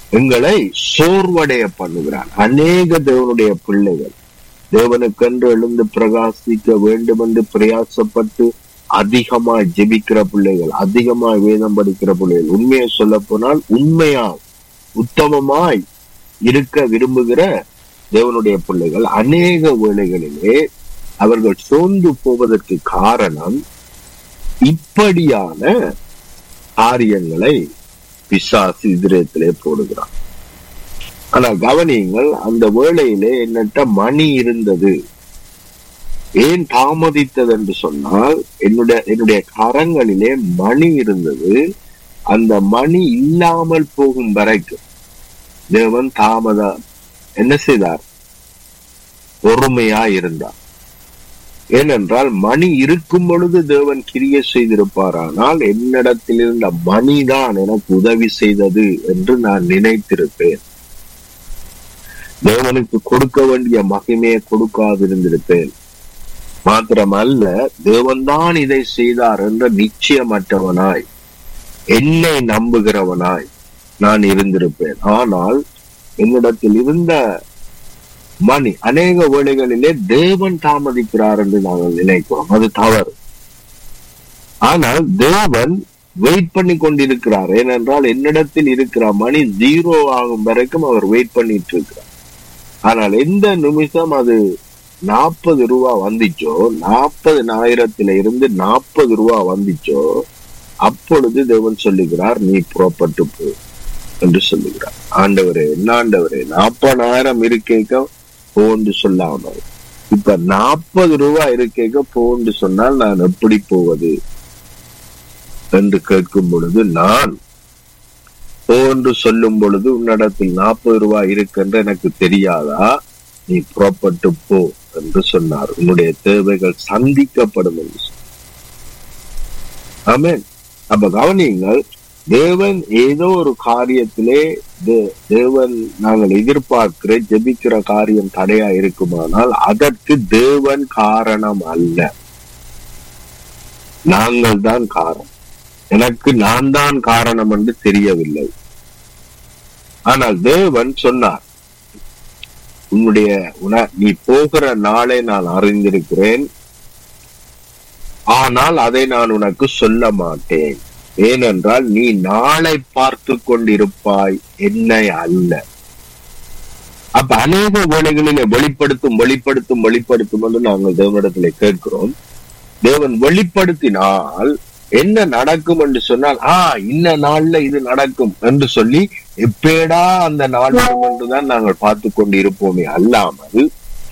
எங்களை சோர்வடைய பண்ணுகிறான் அநேக தேவனுடைய பிள்ளைகள் தேவனுக்கென்று எழுந்து பிரகாசிக்க வேண்டும் என்று பிரயாசப்பட்டு அதிகமாய் ஜெபிக்கிற பிள்ளைகள் அதிகமாய் வேதம் படிக்கிற பிள்ளைகள் உண்மையை சொல்ல போனால் உண்மையா உத்தமமாய் இருக்க விரும்புகிற தேவனுடைய பிள்ளைகள் அநேக வேளைகளிலே அவர்கள் சோர்ந்து போவதற்கு காரணம் இப்படியான காரியங்களை பிசாசு இதயத்திலே போடுகிறான் ஆனா கவனியுங்கள் அந்த வேளையிலே என்னட்ட மணி இருந்தது ஏன் தாமதித்தது என்று சொன்னால் என்னுடைய என்னுடைய கரங்களிலே மணி இருந்தது அந்த மணி இல்லாமல் போகும் வரைக்கும் தேவன் தாமத என்ன செய்தார் பொறுமையா இருந்தார் ஏனென்றால் மணி இருக்கும் பொழுது தேவன் கிரிய செய்திருப்பாரானால் என்னிடத்தில் இருந்த மணிதான் எனக்கு உதவி செய்தது என்று நான் நினைத்திருப்பேன் தேவனுக்கு கொடுக்க வேண்டிய மகிமையை கொடுக்காதிருந்திருப்பேன் மாத்திரமல்ல தேவன்தான் இதை செய்தார் என்ற நிச்சயமற்றவனாய் என்னை நம்புகிறவனாய் நான் இருந்திருப்பேன் ஆனால் என்னிடத்தில் இருந்த மணி அநேக வேளைகளிலே தேவன் தாமதிக்கிறார் என்று நாங்கள் நினைக்கிறோம் அது தவறு ஆனால் தேவன் வெயிட் பண்ணி கொண்டிருக்கிறார் ஏனென்றால் என்னிடத்தில் இருக்கிற மணி ஜீரோ ஆகும் வரைக்கும் அவர் வெயிட் பண்ணிட்டு இருக்கிறார் ஆனால் எந்த நிமிஷம் அது நாற்பது ரூபா வந்துச்சோ நாற்பது ஆயிரத்தில இருந்து நாற்பது ரூபா வந்துச்சோ அப்பொழுது தேவன் சொல்லுகிறார் நீ புறப்பட்டு போ என்று சொல்லுகிறார் ஆண்டவரே என்ன ஆண்டவரே நாற்பதாயிரம் இருக்கேக்க போன்னு சொல்லாமல் இப்ப நாற்பது ரூபாய் இருக்கேக்க போன்னு சொன்னால் நான் எப்படி போவது என்று கேட்கும் பொழுது நான் போன்று சொல்லும் பொழுது உன்னிடத்தில் நாற்பது ரூபாய் இருக்குன்ற எனக்கு தெரியாதா நீ புறப்பட்டு போ என்று சொன்னார் உன்னுடைய தேவைகள் சந்திக்கப்படும் என்று ஆமேன் அப்ப கவனியுங்கள் தேவன் ஏதோ ஒரு காரியத்திலே தேவன் நாங்கள் எதிர்பார்க்கிற ஜெபிக்கிற காரியம் தடையா இருக்குமானால் அதற்கு தேவன் காரணம் அல்ல நாங்கள் தான் காரணம் எனக்கு நான் தான் காரணம் என்று தெரியவில்லை ஆனால் தேவன் சொன்னார் உன்னுடைய உன நீ போகிற நாளை நான் அறிந்திருக்கிறேன் ஆனால் அதை நான் உனக்கு சொல்ல மாட்டேன் ஏனென்றால் நீ நாளை பார்த்து கொண்டிருப்பாய் என்னை அல்ல அப்ப அநேக வேலைகளிலே வெளிப்படுத்தும் வெளிப்படுத்தும் வெளிப்படுத்தும் என்று நாங்கள் தேவனிடத்திலே கேட்கிறோம் தேவன் வெளிப்படுத்தினால் என்ன நடக்கும் என்று சொன்னால் ஆ இந்த நாள்ல இது நடக்கும் என்று சொல்லி எப்பேடா அந்த நாள் வரும் என்றுதான் நாங்கள் பார்த்து கொண்டு இருப்போமே அல்லாமல்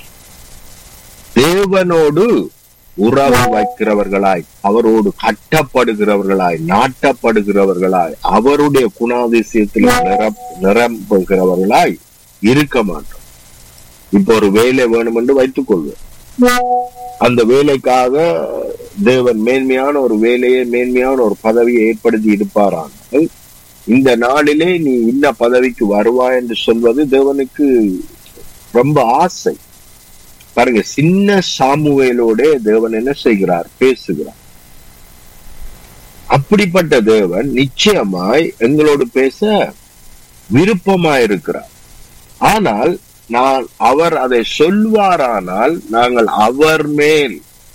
தேவனோடு உறவு வைக்கிறவர்களாய் அவரோடு கட்டப்படுகிறவர்களாய் நாட்டப்படுகிறவர்களாய் அவருடைய குணாதிசயத்தில் நிரம்புகிறவர்களாய் இருக்க மாட்டோம் இப்ப ஒரு வேலை வேணும் என்று வைத்துக் கொள்வோம் அந்த வேலைக்காக தேவன் மேன்மையான ஒரு வேலையை மேன்மையான ஒரு பதவியை ஏற்படுத்தி இருப்பாரானால் இந்த நாளிலே நீ இந்த பதவிக்கு வருவாய் என்று சொல்வது தேவனுக்கு ரொம்ப ஆசை பாருங்க சின்ன சாமுவேலோட தேவன் என்ன செய்கிறார் பேசுகிறார் அப்படிப்பட்ட தேவன் நிச்சயமாய் எங்களோடு பேச விருப்பமாயிருக்கிறார் ஆனால் நான் அவர் அதை சொல்வாரானால் நாங்கள் அவர் மேல்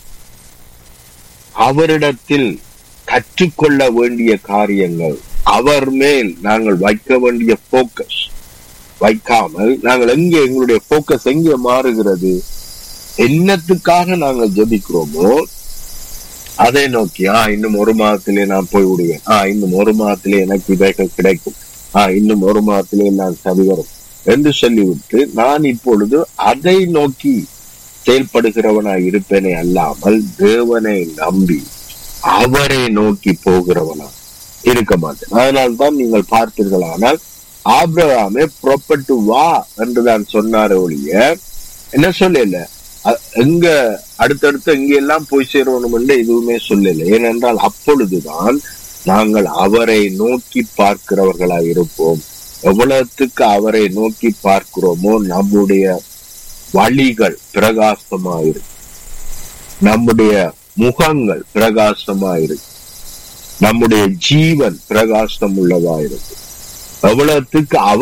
அவரிடத்தில் கற்றுக்கொள்ள வேண்டிய காரியங்கள் அவர் மேல் நாங்கள் வைக்க வேண்டிய போக்கஸ் வைக்காமல் நாங்கள் எங்கே எங்களுடைய போக்கஸ் எங்கே மாறுகிறது என்னத்துக்காக நாங்கள் ஜபிக்கிறோமோ அதை நோக்கி ஆஹ் இன்னும் ஒரு மாதத்திலே நான் போய் விடுவேன் ஆஹ் இன்னும் ஒரு மாதத்திலே எனக்கு இவைகள் கிடைக்கும் ஆஹ் இன்னும் ஒரு மாதத்திலே நான் சரி வரும் என்று சொல்லிவிட்டு நான் இப்பொழுது அதை நோக்கி செயல்படுகிறவனாய் இருப்பேனே அல்லாமல் தேவனை நம்பி அவரை நோக்கி போகிறவனா இருக்க மாட்டேன் அதனால்தான் நீங்கள் பார்த்தீர்களானால் ஆப்ரகாமே புறப்பட்டு வா என்றுதான் சொன்னார ஒழிய என்ன சொல்லல எங்க அடுத்தடுத்து எங்க எல்லாம் போய் சேரணும் என்று எதுவுமே சொல்லல ஏனென்றால் அப்பொழுதுதான் நாங்கள் அவரை நோக்கி பார்க்கிறவர்களாய் இருப்போம் எவ்வளவுக்கு அவரை நோக்கி பார்க்கிறோமோ நம்முடைய வழிகள் பிரகாசமாயிருக்கு நம்முடைய முகங்கள் பிரகாசமாயிருக்கு நம்முடைய ஜீவன் பிரகாசம் உள்ளதாயிருக்கு எவ்வளவுக்கு